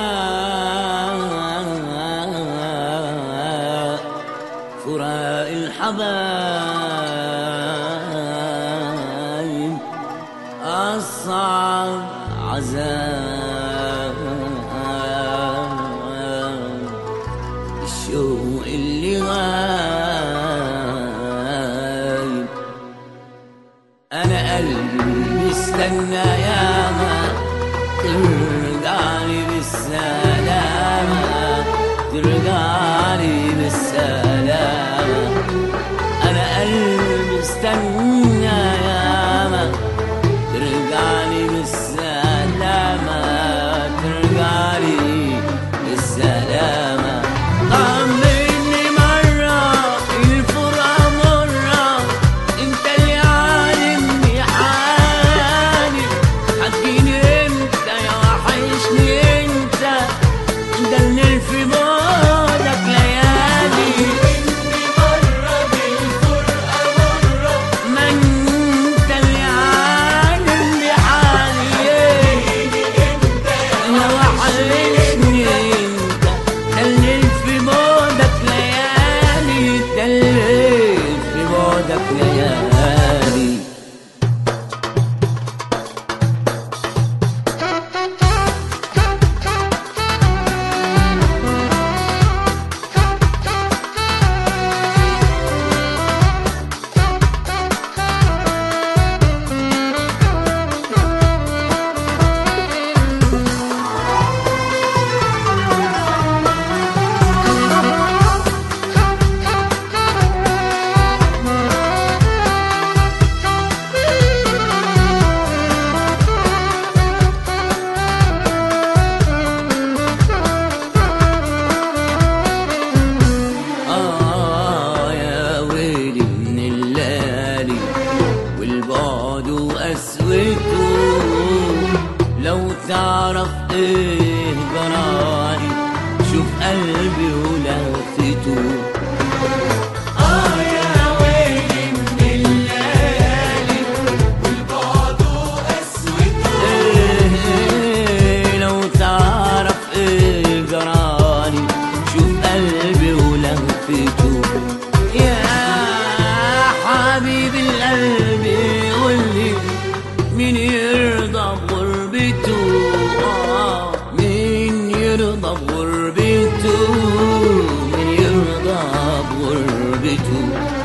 فراق الحبايب أصعب عذاب الشوق اللي غايب أنا قلبي استنى ياما ترجعلي بالسلامة ترجعلي بالسلامة أنا قلبي استنى ياما ترجعلي بالسلامة ترجعلي بالسلامة طمني مرة الفرقة مرة انت اللي عالمني حالي هتجيني امتى يا وحشني انت ده اللي في بعدك ليالي ما انت اللي عالم بحالي انا وحشني انت دلل في بعدك ليالي دلل في بعدك ليالي آه يا ويلي من الليالي والبعد وقسوته لو تعرف ايه جرالي شوف قلبي ولهفته آه يا ويلي من الليالي والبعد وقسوته إيه لو تعرف ايه جرالي شوف قلبي ولهفته يا حبيب القلب قولي مين يرضى بغربته آه مين يرضى بغربته مين يرضى بغربته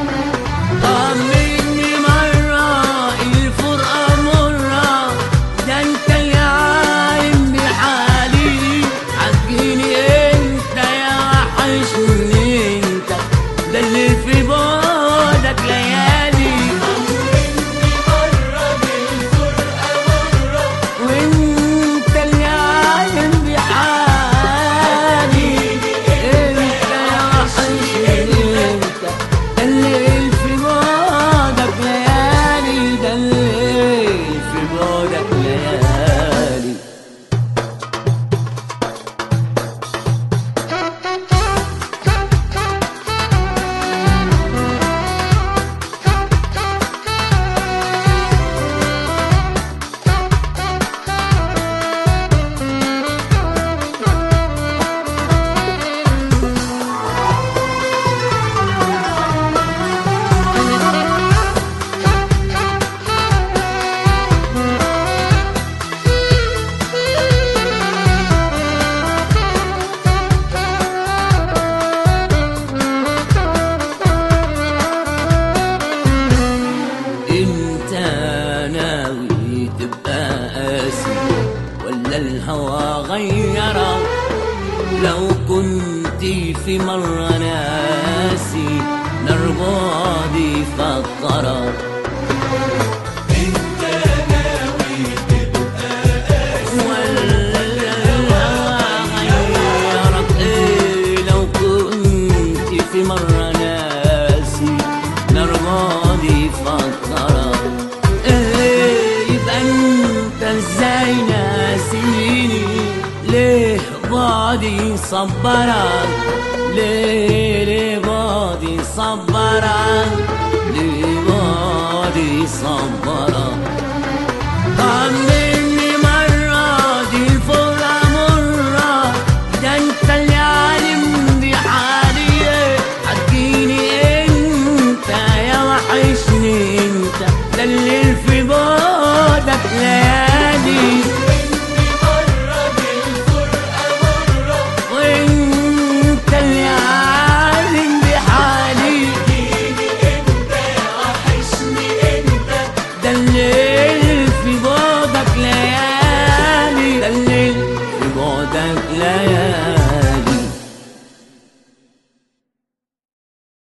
طمني مرة الفرقة مرة ده انت اللي عالم بحالي حجيني انت يا وحشني انت ده اللي في بعدك ليالي وانت اللي عالم بحالي انت يا وحشني انت ده اللي في بعدك ليالي ده اللي في بعدك ليالي انت ناوي تبقى قاسي ولا الهوى غيرك لو كنت في مرة ناسي نار بعدي فكرك ولا الهوى غيرك ايه لو كنت في مرة ناسي نار بعدي فكرك ايه يبقى انت ازاي ناسيني ليه بعدي صبرك ليه ليه بعدي صبرك ليه بعدي صبرك طمني مرة دي الفرقة مرة الحياة